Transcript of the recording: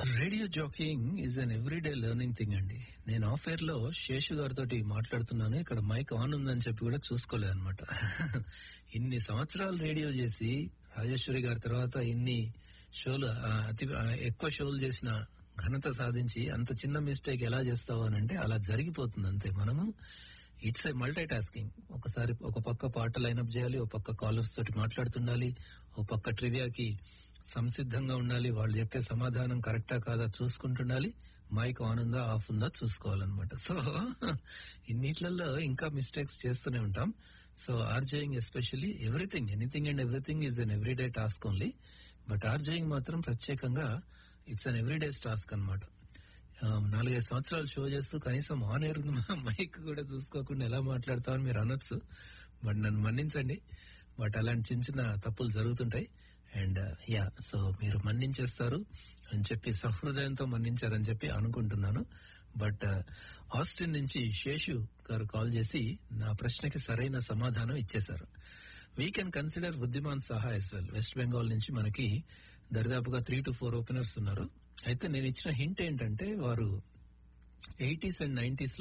radio jockeying is an everyday learning thing అండి నేను of air లో శేషు గారితో మాట్లాడుతున్నాను ఇక్కడ మైక్ ఆన్ ఉందని చెప్పి కూడా చూసుకోలేదు అనమాట ఇన్ని సంవత్సరాలు రేడియో చేసి రాజేశ్వరి గారి తర్వాత ఇన్ని షోలు ఆ, అతి ఆ, ఎక్కువ షోలు చేసిన ఘనత సాధించి అంత చిన్న మిస్టేక్ ఎలా చేస్తావు అని అంటే అలా జరిగిపోతుంది అంతే మనము ఇట్స్ ఏ మల్టీ టాస్కింగ్ ఒకసారి ఒక పక్క పాట లైనప్ చేయాలి ఒక పక్క కాలర్స్ తోటి మాట్లాడుతుండాలి ఒక పక్క ట్రివియాకి సంసిద్ధంగా ఉండాలి వాళ్ళు చెప్పే సమాధానం కరెక్టా కాదా చూసుకుంటుండాలి మైక్ ఆన్ ఉందా ఆఫ్ ఉందా చూసుకోవాలన్నమాట సో ఇన్నిట్లలో ఇంకా మిస్టేక్స్ చేస్తూనే ఉంటాం so RJing especially everything anything and everything is an everyday task only but RJing మాత్రం ప్రత్యేకంగా ఇట్స్ అన్ ఎవ్రీడే టాస్క్ అనమాట నాలుగైదు సంవత్సరాలు షో చేస్తూ కనీసం ఆన్ ఎయిర్ మైక్ కూడా చూసుకోకుండా ఎలా మాట్లాడతామని మీరు అనొచ్చు బట్ నన్ను మన్నించండి బట్ అలాంటి చిన్న చిన్న తప్పులు జరుగుతుంటాయి అండ్ యా సో మీరు మన్నించేస్తారు అని చెప్పి సహృదయంతో మన్నించారని చెప్పి అనుకుంటున్నాను బట్ ఆస్టిన్ నుంచి శేషు గారు కాల్ చేసి నా ప్రశ్నకి సరైన సమాధానం ఇచ్చేశారు వీ కెన్ కన్సిడర్ బుద్ధిమాన్ సహా ఎస్ వెల్ వెస్ట్ బెంగాల్ నుంచి మనకి దరిదాపుగా త్రీ టు ఫోర్ ఓపెనర్స్ ఉన్నారు అయితే నేను ఇచ్చిన హింట్ ఏంటంటే వారు ఎయిటీస్ అండ్ నైన్టీస్